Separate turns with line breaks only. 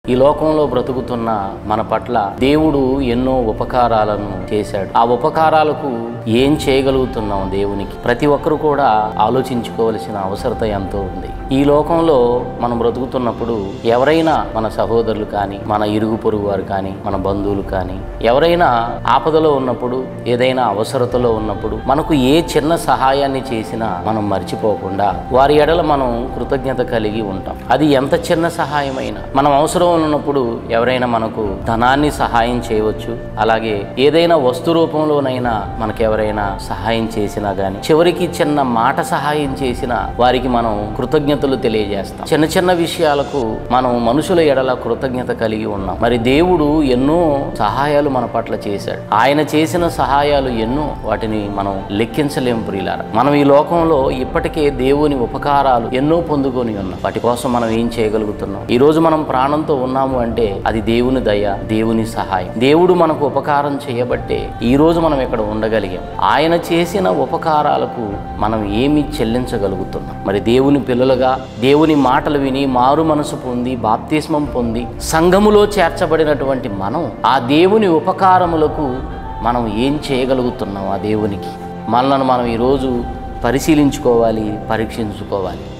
ఈ లోకంలో బ్రతుకుతున్న మన పట్ల దేవుడు ఎన్నో ఉపకారాలను చేశాడు ఆ ఉపకారాలకు ఏం చేయగలుగుతున్నాం దేవునికి ప్రతి ఒక్కరు కూడా ఆలోచించుకోవలసిన అవసరత ఎంతో ఉంది ఈ లోకంలో మనం బ్రతుకుతున్నప్పుడు ఎవరైనా మన సహోదరులు కానీ మన ఇరుగు పొరుగు వారు కానీ మన బంధువులు కానీ ఎవరైనా ఆపదలో ఉన్నప్పుడు ఏదైనా అవసరతలో ఉన్నప్పుడు మనకు ఏ చిన్న సహాయాన్ని చేసినా మనం మర్చిపోకుండా వారి ఎడల మనం కృతజ్ఞత కలిగి ఉంటాం అది ఎంత చిన్న సహాయమైనా మనం అవసరం ఉన్నప్పుడు ఎవరైనా మనకు ధనాన్ని సహాయం చేయవచ్చు అలాగే ఏదైనా వస్తు రూపంలోనైనా మనకు ఎవరైనా సహాయం చేసినా గానీ చివరికి చిన్న మాట సహాయం చేసినా వారికి మనం కృతజ్ఞతలు తెలియజేస్తాం చిన్న చిన్న విషయాలకు మనం మనుషుల ఎడల కృతజ్ఞత కలిగి ఉన్నాం మరి దేవుడు ఎన్నో సహాయాలు మన పట్ల చేశాడు ఆయన చేసిన సహాయాలు ఎన్నో వాటిని మనం లెక్కించలేం ప్రియులారా మనం ఈ లోకంలో ఇప్పటికే దేవుని ఉపకారాలు ఎన్నో పొందుకొని ఉన్నాం వాటి కోసం మనం ఏం చేయగలుగుతున్నాం ఈ రోజు మనం ప్రాణంతో ఉన్నాము అంటే అది దేవుని దయ దేవుని సహాయం దేవుడు మనకు ఉపకారం చేయబట్టే ఈ రోజు మనం ఇక్కడ ఉండగలిగాం ఆయన చేసిన ఉపకారాలకు మనం ఏమి చెల్లించగలుగుతున్నాం మరి దేవుని పిల్లలుగా దేవుని మాటలు విని మారు మనసు పొంది బాప్తిస్మం పొంది సంఘములో చేర్చబడినటువంటి మనం ఆ దేవుని ఉపకారములకు మనం ఏం చేయగలుగుతున్నాం ఆ దేవునికి మనలను మనం ఈరోజు పరిశీలించుకోవాలి పరీక్షించుకోవాలి